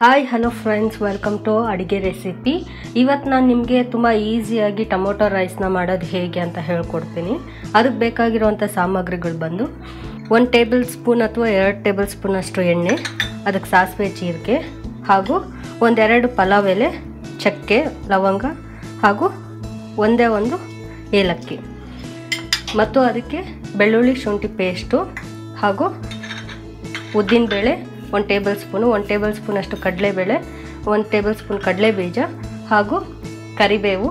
hi hello friends welcome to ಅಡುಗೆ recipe ಇವತ್ತು ನಾನು ನಿಮಗೆ ತುಂಬ ಈಸಿಯಾಗಿ ಟೊಮೊಟೊ ರೈಸ್ನ ಮಾಡೋದು ಹೇಗೆ ಅಂತ ಹೇಳ್ಕೊಡ್ತೀನಿ ಅದಕ್ಕೆ ಬೇಕಾಗಿರುವಂಥ ಸಾಮಗ್ರಿಗಳು ಬಂದು ಒಂದು ಟೇಬಲ್ ಸ್ಪೂನ್ ಅಥವಾ ಎರಡು ಟೇಬಲ್ ಸ್ಪೂನ್ ಅಷ್ಟು ಎಣ್ಣೆ ಅದಕ್ಕೆ ಸಾಸಿವೆ ಜೀರಿಗೆ ಹಾಗೂ ಒಂದೆರಡು ಪಲಾವ್ ಎಲೆ ಚಕ್ಕೆ ಲವಂಗ ಹಾಗೂ ಒಂದೇ ಒಂದು ಏಲಕ್ಕಿ ಮತ್ತು ಅದಕ್ಕೆ ಬೆಳ್ಳುಳ್ಳಿ ಶುಂಠಿ ಪೇಸ್ಟು ಹಾಗೂ ಉದ್ದಿನಬೇಳೆ ಒಂದು ಟೇಬಲ್ ಸ್ಪೂನು ಒಂದು ಟೇಬಲ್ ಸ್ಪೂನ್ ಅಷ್ಟು ಕಡಲೆಬೇಳೆ ಒಂದು ಟೇಬಲ್ ಸ್ಪೂನ್ ಕಡಲೆ ಬೀಜ ಹಾಗೂ ಕರಿಬೇವು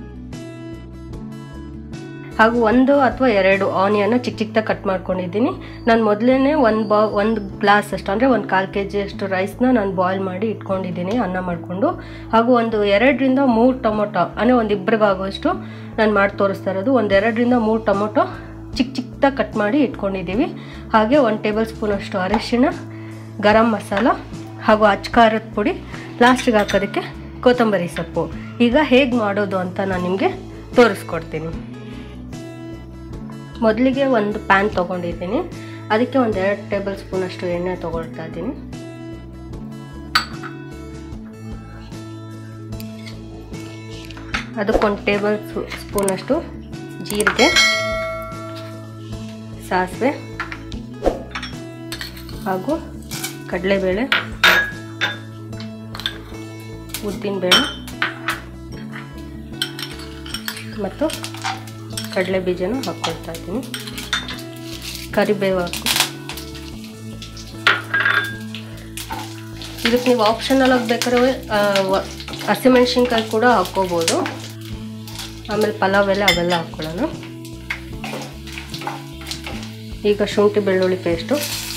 ಹಾಗೂ ಒಂದು ಅಥವಾ ಎರಡು ಆನಿಯನ್ನ ಚಿಕ್ಕ ಚಿಕ್ಕದಾಗಿ ಕಟ್ ಮಾಡ್ಕೊಂಡಿದ್ದೀನಿ ನಾನು ಮೊದಲೇ ಒಂದು ಬಾ ಒಂದು ಗ್ಲಾಸ್ ಅಷ್ಟು ಅಂದರೆ ಒಂದು ಕಾಲು ಕೆ ಜಿ ಅಷ್ಟು ರೈಸ್ನ ನಾನು ಬಾಯ್ಲ್ ಮಾಡಿ ಇಟ್ಕೊಂಡಿದ್ದೀನಿ ಅನ್ನ ಮಾಡಿಕೊಂಡು ಹಾಗೂ ಒಂದು ಎರಡರಿಂದ ಮೂರು ಟೊಮೊಟೊ ಅಂದರೆ ಒಂದು ಇಬ್ಬರಿಗಾಗುವಷ್ಟು ನಾನು ಮಾಡಿ ತೋರಿಸ್ತಾ ಇರೋದು ಒಂದು ಎರಡರಿಂದ ಮೂರು ಟೊಮೊಟೊ ಚಿಕ್ಕ ಚಿಕ್ಕದಾಗಿ ಕಟ್ ಮಾಡಿ ಇಟ್ಕೊಂಡಿದ್ದೀವಿ ಹಾಗೆ ಒಂದು ಟೇಬಲ್ ಸ್ಪೂನ್ ಅಷ್ಟು ಅರಿಶಿಣ ಗರಂ ಮಸಾಲ ಹಾಗೂ ಅಚ್ಕಾರದ ಪುಡಿ ಲಾಸ್ಟಿಗೆ ಹಾಕೋದಕ್ಕೆ ಕೊತ್ತಂಬರಿ ಸೊಪ್ಪು ಈಗ ಹೇಗೆ ಮಾಡೋದು ಅಂತ ನಾನು ನಿಮಗೆ ತೋರಿಸ್ಕೊಡ್ತೀನಿ ಮೊದಲಿಗೆ ಒಂದು ಪ್ಯಾನ್ ತೊಗೊಂಡಿದ್ದೀನಿ ಅದಕ್ಕೆ ಒಂದು ಎರಡು ಟೇಬಲ್ ಸ್ಪೂನ್ ಅಷ್ಟು ಎಣ್ಣೆ ತೊಗೊಳ್ತಾ ಇದ್ದೀನಿ ಅದಕ್ಕೊಂದು ಟೇಬಲ್ ಸ್ಪೂನ್ ಅಷ್ಟು ಜೀರಿಗೆ ಸಾಸಿವೆ ಹಾಗೂ ಕಡಲೆಬೇಳೆ ಉದ್ದಿನಬೇಳೆ ಮತ್ತು ಕಡಲೆ ಬೀಜನ ಹಾಕ್ಕೊಳ್ತಾ ಇದ್ದೀನಿ ಕರಿಬೇವು ಹಾಕು ಇದಕ್ಕೆ ನೀವು ಆಪ್ಷನಲ್ ಆಗಿ ಬೇಕಾದ್ರೆ ಹಸಿಮೆಣ್ಸಿನ್ಕಾಯಿ ಕೂಡ ಹಾಕ್ಕೋಬೋದು ಆಮೇಲೆ ಪಲಾವ್ ಎಲೆ ಅವೆಲ್ಲ ಹಾಕ್ಕೊಳ್ಳೋಣ ಈಗ ಶುಂಠಿ ಬೆಳ್ಳುಳ್ಳಿ ಪೇಸ್ಟು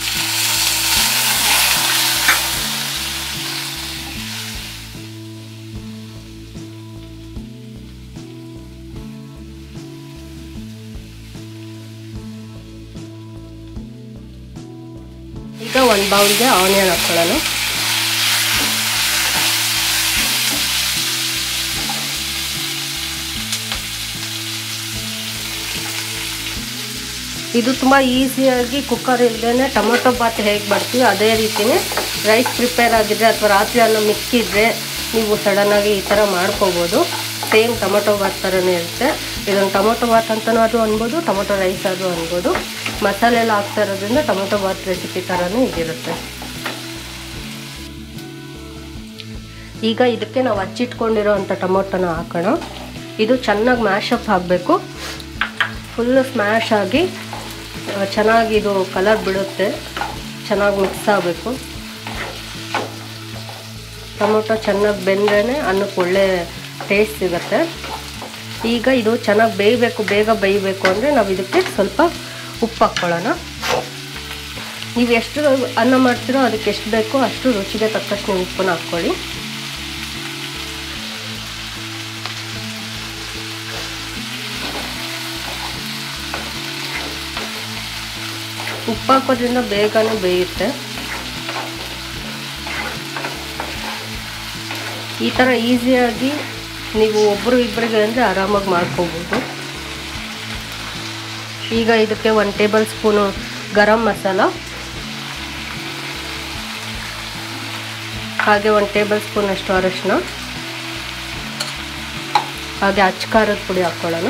ಈಗ ಒಂದು ಬೌಲ್ಗೆ ಆನಿಯನ್ ಹಾಕ್ಕೊಳ್ಳೋಣ ಇದು ತುಂಬ ಈಸಿಯಾಗಿ ಕುಕ್ಕರ್ ಇಲ್ಲದೇ ಟೊಮೊಟೊ ಬಾತ್ ಹೇಗೆ ಮಾಡ್ತೀವಿ ಅದೇ ರೀತಿಯೇ ರೈಸ್ ಪ್ರಿಪೇರ್ ಆಗಿದ್ರೆ ಅಥವಾ ರಾತ್ರಿ ಅನ್ನ ಮಿಕ್ಕಿದ್ರೆ ನೀವು ಸಡನ್ನಾಗಿ ಈ ಥರ ಮಾಡ್ಕೋಬೋದು ಸೇಮ್ ಟೊಮೊಟೊ ಬಾತ್ ಥರನೇ ಇರುತ್ತೆ ಇದೊಂದು ಟೊಮೊಟೊ ಬಾತ್ ಅಂತಲೂ ಅದು ಅನ್ಬೋದು ಟೊಮೊಟೊ ರೈಸ್ ಅದು ಅನ್ಬೋದು ಮಸಾಲೆ ಎಲ್ಲ ಹಾಕ್ತಾ ಇರೋದ್ರಿಂದ ಟೊಮೊಟೊ ಬಾತ್ ರೆಸಿಪಿ ಥರನೇ ಇದಿರುತ್ತೆ ಈಗ ಇದಕ್ಕೆ ನಾವು ಹಚ್ಚಿಟ್ಕೊಂಡಿರೋ ಅಂಥ ಟೊಮೊಟೊನ ಹಾಕೋಣ ಇದು ಚೆನ್ನಾಗಿ ಮ್ಯಾಶಪ್ ಆಗಬೇಕು ಫುಲ್ಲು ಸ್ಮ್ಯಾಶ್ ಆಗಿ ಚೆನ್ನಾಗಿ ಇದು ಕಲರ್ ಬಿಡುತ್ತೆ ಚೆನ್ನಾಗಿ ಮಿಕ್ಸ್ ಆಗಬೇಕು ಟೊಮೊಟೊ ಚೆನ್ನಾಗಿ ಬೆಂದ್ರೇ ಅನ್ನಕ್ಕೆ ಒಳ್ಳೆ ಟೇಸ್ಟ್ ಸಿಗುತ್ತೆ ಈಗ ಇದು ಚೆನ್ನಾಗಿ ಬೇಯಬೇಕು ಬೇಗ ಬೇಯಬೇಕು ಅಂದರೆ ನಾವು ಇದಕ್ಕೆ ಸ್ವಲ್ಪ ಉಪ್ಪು ಹಾಕ್ಕೊಳ್ಳೋಣ ನೀವು ಎಷ್ಟು ಅನ್ನ ಮಾಡ್ತೀರೋ ಅದಕ್ಕೆ ಎಷ್ಟು ಬೇಕೋ ಅಷ್ಟು ರುಚಿಗೆ ತಕ್ಕಷ್ಟು ನೀವು ಉಪ್ಪನ್ನ ಹಾಕ್ಕೊಳ್ಳಿ ಉಪ್ಪು ಹಾಕೋದ್ರಿಂದ ಬೇಗನೆ ಬೇಯುತ್ತೆ ಈ ಥರ ಈಸಿಯಾಗಿ ನೀವು ಒಬ್ಬರು ಇಬ್ಬರಿಗೆ ಅಂದರೆ ಆರಾಮಾಗಿ ಮಾಡ್ಕೋಬೋದು ಈಗ ಇದಕ್ಕೆ ಒಂದು ಟೇಬಲ್ ಸ್ಪೂನು ಗರಂ ಮಸಾಲ ಹಾಗೆ ಒಂದು ಟೇಬಲ್ ಸ್ಪೂನ್ ಅಷ್ಟು ಅರಶಿನ ಹಾಗೆ ಅಚ್ಕಾರದ ಪುಡಿ ಹಾಕ್ಕೊಳ್ಳೋಣ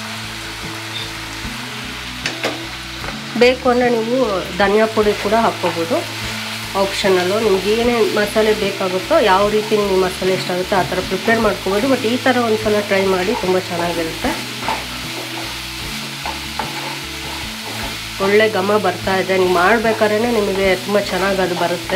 ಬೇಕು ಅಂದರೆ ನೀವು ಧನಿಯಾ ಪುಡಿ ಕೂಡ ಹಾಕ್ಕೋಬೋದು ಆಪ್ಷನಲ್ಲು ನಿಮ್ಗೆ ಏನೇನು ಮಸಾಲೆ ಬೇಕಾಗುತ್ತೋ ಯಾವ ರೀತಿ ನಿಮಗೆ ಮಸಾಲೆ ಎಷ್ಟಾಗುತ್ತೋ ಆ ಥರ ಪ್ರಿಪೇರ್ ಮಾಡ್ಕೋಬೋದು ಬಟ್ ಈ ಥರ ಒಂದು ಸಲ ಟ್ರೈ ಮಾಡಿ ತುಂಬ ಚೆನ್ನಾಗಿರುತ್ತೆ ಒಳ್ಳೆ ಘಮ ಬರ್ತಾ ಇದೆ ನೀವು ಮಾಡಬೇಕಾದ್ರೆ ನಿಮಗೆ ತುಂಬ ಚೆನ್ನಾಗಿ ಅದು ಬರುತ್ತೆ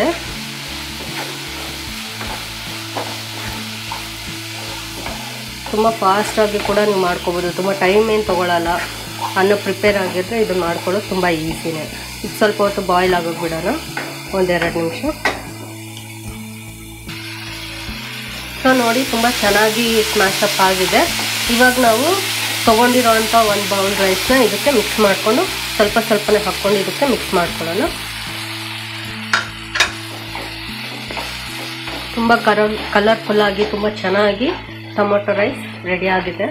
ತುಂಬ ಫಾಸ್ಟಾಗಿ ಕೂಡ ನೀವು ಮಾಡ್ಕೋಬೋದು ತುಂಬ ಟೈಮ್ ಏನು ತೊಗೊಳಲ್ಲ ಅನ್ನ ಪ್ರಿಪೇರ್ ಆಗಿದ್ರೆ ಇದು ಮಾಡ್ಕೊಳ್ಳೋದು ತುಂಬ ಈಸಿನೇ ಇದು ಸ್ವಲ್ಪ ಹೊತ್ತು ಬಾಯ್ಲ್ ಆಗೋಗಿ ಬಿಡೋಣ ಒಂದೆರಡು ನಿಮಿಷ ಸೊ ನೋಡಿ ತುಂಬ ಚೆನ್ನಾಗಿ ಸ್ಮ್ಯಾಶಪ್ ಆಗಿದೆ ಇವಾಗ ನಾವು ತೊಗೊಂಡಿರೋವಂಥ ಒಂದು ಬೌಲ್ ರೈಸ್ನ ಇದಕ್ಕೆ ಮಿಕ್ಸ್ ಮಾಡಿಕೊಂಡು ಸ್ವಲ್ಪ ಸ್ವಲ್ಪನೇ ಹಾಕ್ಕೊಂಡು ಇದಕ್ಕೆ ಮಿಕ್ಸ್ ಮಾಡ್ಕೊಳ್ಳೋಣ ತುಂಬ ಕಲರ್ ಕಲರ್ಫುಲ್ಲಾಗಿ ತುಂಬ ಚೆನ್ನಾಗಿ ಟೊಮೊಟೊ ರೈಸ್ ರೆಡಿ ಆಗಿದೆ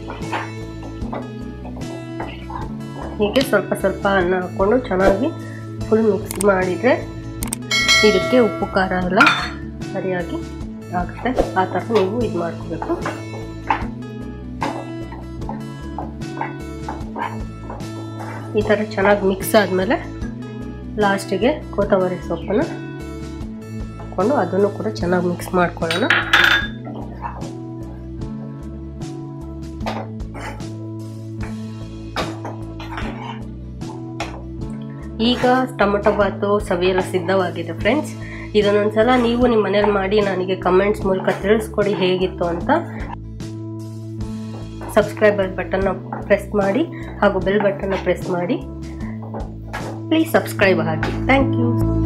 ಹೀಗೆ ಸ್ವಲ್ಪ ಸ್ವಲ್ಪ ಅನ್ನ ಹಾಕ್ಕೊಂಡು ಚೆನ್ನಾಗಿ ಫುಲ್ ಮಿಕ್ಸ್ ಮಾಡಿದರೆ ಇದಕ್ಕೆ ಉಪ್ಪು ಖಾರ ಎಲ್ಲ ಸರಿಯಾಗಿ ಆಗುತ್ತೆ ಆ ಥರ ನೀವು ಇದು ಮಾಡ್ಕೋಬೇಕು ಈ ಥರ ಚೆನ್ನಾಗಿ ಮಿಕ್ಸ್ ಆದಮೇಲೆ ಲಾಸ್ಟಿಗೆ ಕೊತ್ತಂಬರಿ ಸೊಪ್ಪನ್ನು ಹಾಕ್ಕೊಂಡು ಅದನ್ನು ಕೂಡ ಚೆನ್ನಾಗಿ ಮಿಕ್ಸ್ ಮಾಡ್ಕೊಳ್ಳೋಣ ಈಗ ಟೊಮೊಟೊ ಬಾತು ಸವಿಯಲು ಸಿದ್ಧವಾಗಿದೆ ಫ್ರೆಂಡ್ಸ್ ಇದನ್ನೊಂದ್ಸಲ ನೀವು ನಿಮ್ಮ ಮನೇಲಿ ಮಾಡಿ ನನಗೆ ಕಮೆಂಟ್ಸ್ ಮೂಲಕ ತಿಳಿಸ್ಕೊಡಿ ಹೇಗಿತ್ತು ಅಂತ ಸಬ್ಸ್ಕ್ರೈಬರ್ ಬಟನ್ನ ಪ್ರೆಸ್ ಮಾಡಿ ಹಾಗೂ ಬೆಲ್ ಬಟನ್ನ ಪ್ರೆಸ್ ಮಾಡಿ ಪ್ಲೀಸ್ ಸಬ್ಸ್ಕ್ರೈಬ್ ಆಗಿ ಥ್ಯಾಂಕ್ ಯು